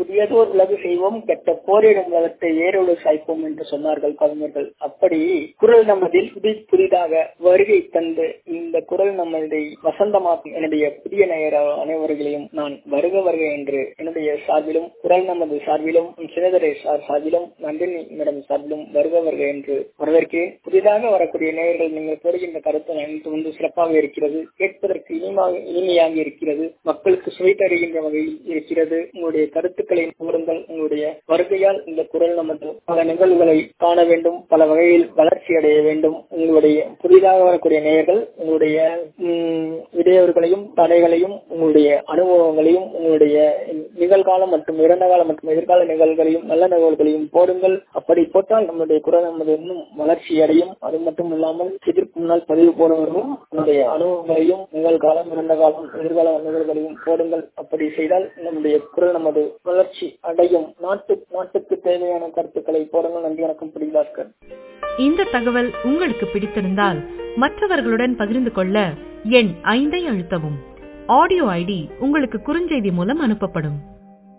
புதியதோர் உலகு செய்வோம் கெட்ட போரிடும் உலகத்தை ஏரோடு சாய்ப்போம் என்று சொன்னார்கள் கவிஞர்கள் அப்படி குரல் நமதில் புதி புதிதாக வருகை தந்து இந்த குரல் நம்மளை வசந்தமாக்கும் என்னுடைய புதிய நேயர் அனைவர்களையும் நான் வருக வருக என்று என்னுடைய சார்பிலும் குரல் நமது சார்பிலும் சினதரை சார் சார்பிலும் நந்தினி மேடம் சார்பிலும் வருக வருக என்று வரவேற்கிறேன் புதிதாக வரக்கூடிய நேயர்கள் நீங்கள் போடுகின்ற கருத்து அனைத்து வந்து சிறப்பாக இருக்கிறது கேட்பதற்கு இனிமாக இனிமையாக இருக்கிறது மக்களுக்கு சுவை தருகின்ற வகையில் இருக்கிறது உங்களுடைய கருத்துக்களை கூறுங்கள் உங்களுடைய வருகையால் இந்த குரல் நமது பல நிகழ்வுகளை காண வேண்டும் பல வகையில் வளர்ச்சி அடைய வேண்டும் உங்களுடைய புதிதாக வரக்கூடிய நேயர்கள் உங்களுடைய இடையூறுகளையும் தடைகளையும் உங்களுடைய அனுபவங்களையும் உங்களுடைய நிகழ்காலம் மற்றும் இறந்த காலம் மற்றும் எதிர்கால நிகழ்வுகளையும் நல்ல நிகழ்வுகளையும் போடுங்கள் அப்படி போட்டால் நம்முடைய குரல் நமது இன்னும் வளர்ச்சி அடையும் அது மட்டும் இல்லாமல் இதற்கு முன்னால் பதிவு போனவர்களும் நம்முடைய அனுபவங்களையும் நிகழ்காலம் இறந்த காலம் எதிர்கால நிகழ்வுகளையும் போடுங்கள் அப்படி செய்தால் நம்முடைய குரல் நமது வளர்ச்சி அடையும் நாட்டு நாட்டுக்கு தேவையான கருத்துக்களை போடுங்கள் நன்றி வணக்கம் பிடிவார்கள் இந்த தகவல் உங்களுக்கு பிடித்திருந்தால் மற்றவர்களுடன் பகிர்ந்து கொள்ள எண் ஐந்தை அழுத்தவும் ஆடியோ ஐடி உங்களுக்கு குறுஞ்செய்தி மூலம் அனுப்பப்படும்